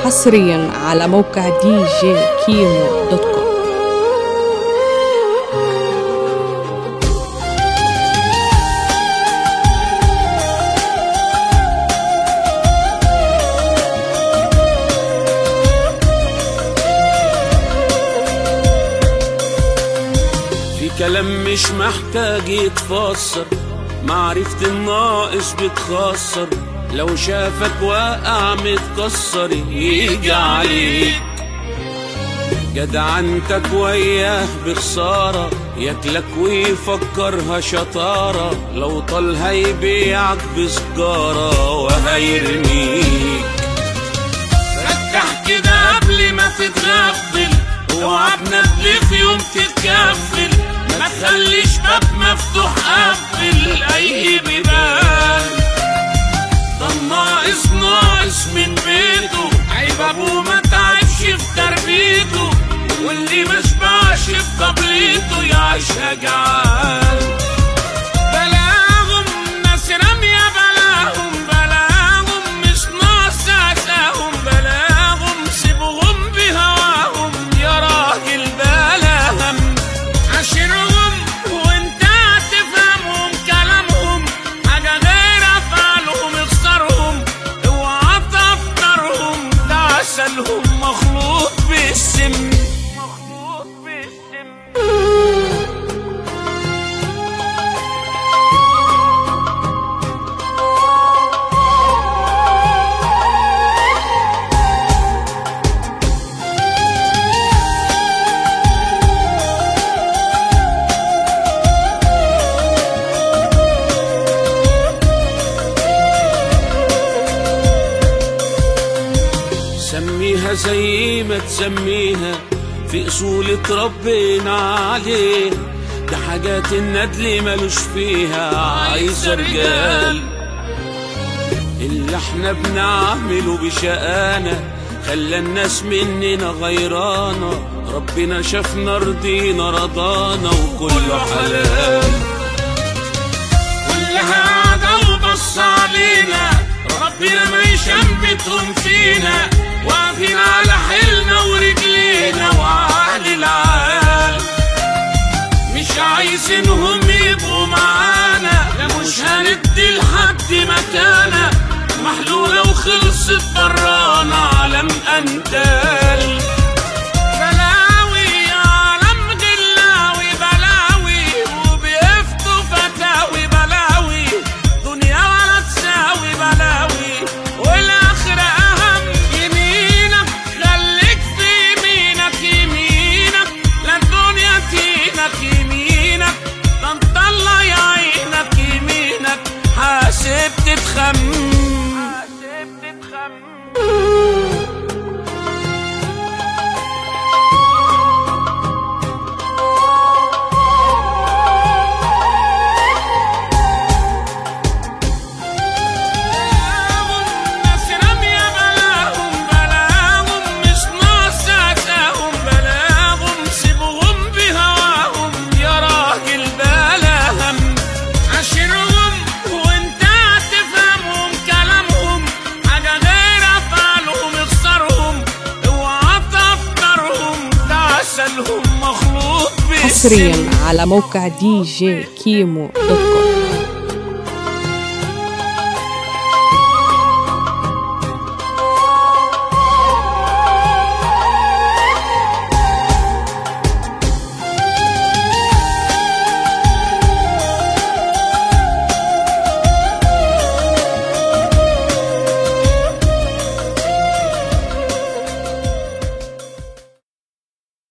حصريا على موقع دي جي كيمو دوت كوم في كلام مش محتاج يتفسر معرفة الناقص بتخسر لو شافك واقع متكسر يجي عليك جدعنتك وياه بخسارة ياكلك ويفكرها شطارة لو طال هيبيعك بسجارة وهيرميك رجع كده قبل ما تتغفل اوعى بنبل في يوم تتكفل ما تخليش باب مفتوح قفل اي بيبان ده الناقص ناقص من بيته عيب ابوه ما تعبش في تربيته واللي ما شبعش في طبليته يعيشها جعان بلاهم ناس رامية بلاهم بلاهم مش ناقص عساهم بلاهم سيبهم بهواهم يا راجل بلاهم عاشرهم وانت هتفهمهم كلامهم حاجة غير افعالهم اخسرهم اوعى تفطرهم ده عسلهم مخلوط بالسم مخلوط بالسم سميها زي ما تسميها في اصول اتربينا عليه ده حاجات الندل ملوش فيها عايزه رجال اللي احنا بنعمله بشقانا خلى الناس مننا غيرانا ربنا شافنا رضينا رضانا وكله حلال كلها قعدة وبص علينا ربنا ما يشمتهم فينا واقفين على حيلنا ورجلينا وعلى العال مش عايزينهم يبقوا معانا لا مش هندي لحد مكانة محلولة وخلصت برانا عالم أندال بلاوي يا عالم جلاوي بلاوي وبيفتوا فتاوي بلاوي دنيا ولا تساوي بلاوي والآخرة أهم يمينك خليك في يمينك يمينك لا الدنيا تينك يمينك ده انت الله يعينك يمينك حاسب تتخم حاسب تتخم بلاهم ناس رامية بلاهم بلاهم مش ناقص عساهم بلاهم سيبهم بهواهم يا راجل بلاهم عاشرهم وانت هتفهمهم كلامهم حاجة غير افعالهم اخسرهم اوعى تفطرهم ده عسلهم مخلوط بالسم حصريا على موقع دي جي كيمو دوت كوم